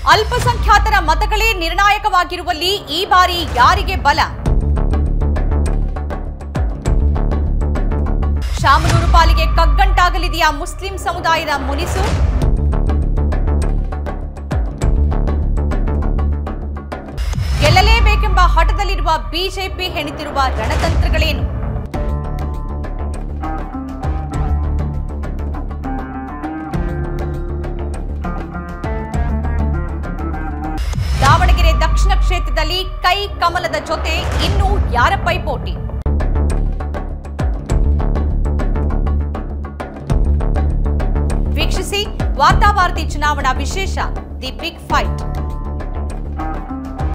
ಅಲ್ಪಸಂಖ್ಯಾತರ ಮತಗಳೇ ನಿರ್ಣಾಯಕವಾಗಿರುವಲ್ಲಿ ಈ ಬಾರಿ ಯಾರಿಗೆ ಬಲ ಶಾಮನೂರು ಪಾಲಿಗೆ ಕಗ್ಗಂಟಾಗಲಿದೆಯಾ ಮುಸ್ಲಿಂ ಸಮುದಾಯದ ಮುನಿಸು ಗೆಲ್ಲಲೇಬೇಕೆಂಬ ಹಠದಲ್ಲಿರುವ ಬಿಜೆಪಿ ಹೆಣಿತಿರುವ ರಣತಂತ್ರಗಳೇನು ದಾವಣಗೆರೆ ದಕ್ಷಿಣ ಕ್ಷೇತ್ರದಲ್ಲಿ ಕೈ ಕಮಲದ ಜೊತೆ ಇನ್ನೂ ಯಾರ ಪೈಪೋಟಿ ವೀಕ್ಷಿಸಿ ವಾರ್ತಾವಾರ್ತಿ ಚುನಾವಣಾ ವಿಶೇಷ ದಿ ಬಿಗ್ ಫೈಟ್